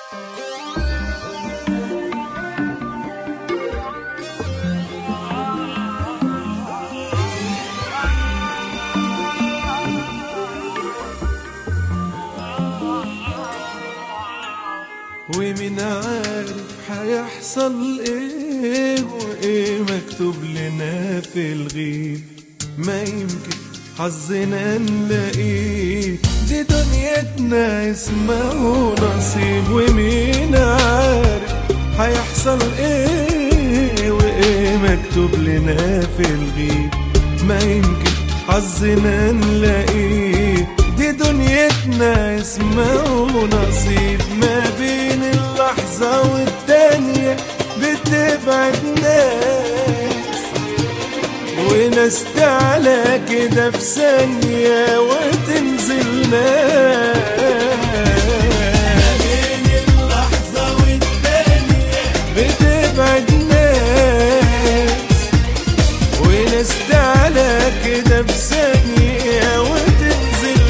ومين عارف هيحصل ايه وايه مكتوب لنا في الغيب ما يمكن حظنا نلاقيه دي دنيتنا اسمه نصيب ومين عارف هيحصل ايه وايه مكتوب لنا في الغيب ما يمكن حظنا نلاقيه دي دنيتنا اسمه نصيب ما بين اللحظة والتانية بتبعد ناس وناس تعلى كده في ثانية وتنزل ناس بين اللحظة والتانية بتبعد ناس وناس تعلى كده في ثانية وتنزل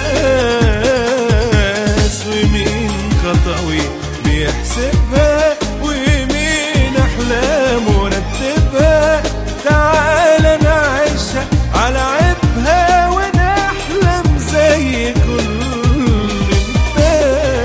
ناس ومين خطوي بيحسبها ومين أحلامه رتبها تعالى نعيشها على عيبها ونحلم زي كل الناس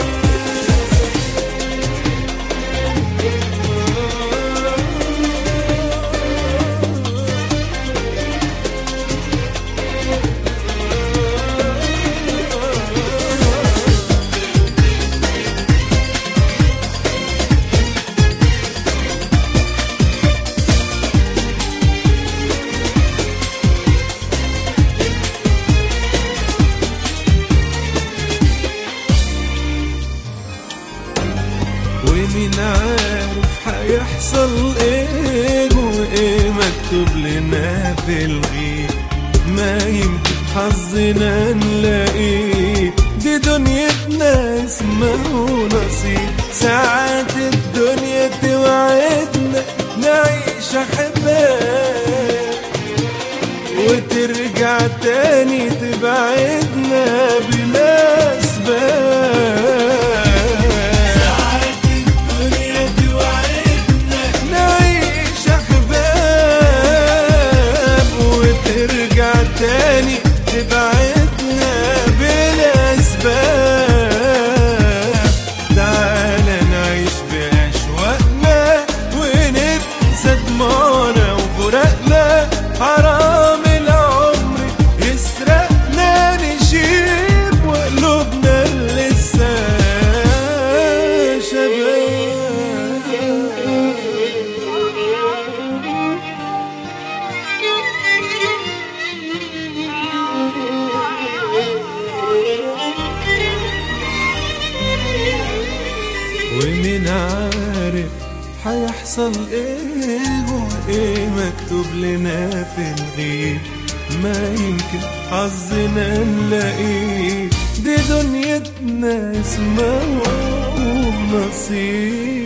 ومين عارف هيحصل ايه وايه مكتوب لنا في الغيب ما يمكن حظنا نلاقيه دي دنيتنا اسمه نصيب ساعات الدنيا توعدنا نعيش احباب وترجع تاني تبعدنا بلا اسباب ساعات الدنيا توعدنا نعيش احباب وترجع تاني تبعدنا بلا اسباب تعالى نعيش باشواقنا وننسى دموعنا وفراقنا حرام العمر يسرقنا نشيب وقلوبنا لسه شباب ومين عارف هيحصل ايه وايه مكتوب لنا في الغيب ما يمكن حظنا نلاقيه دي دنيتنا اسمها نصيب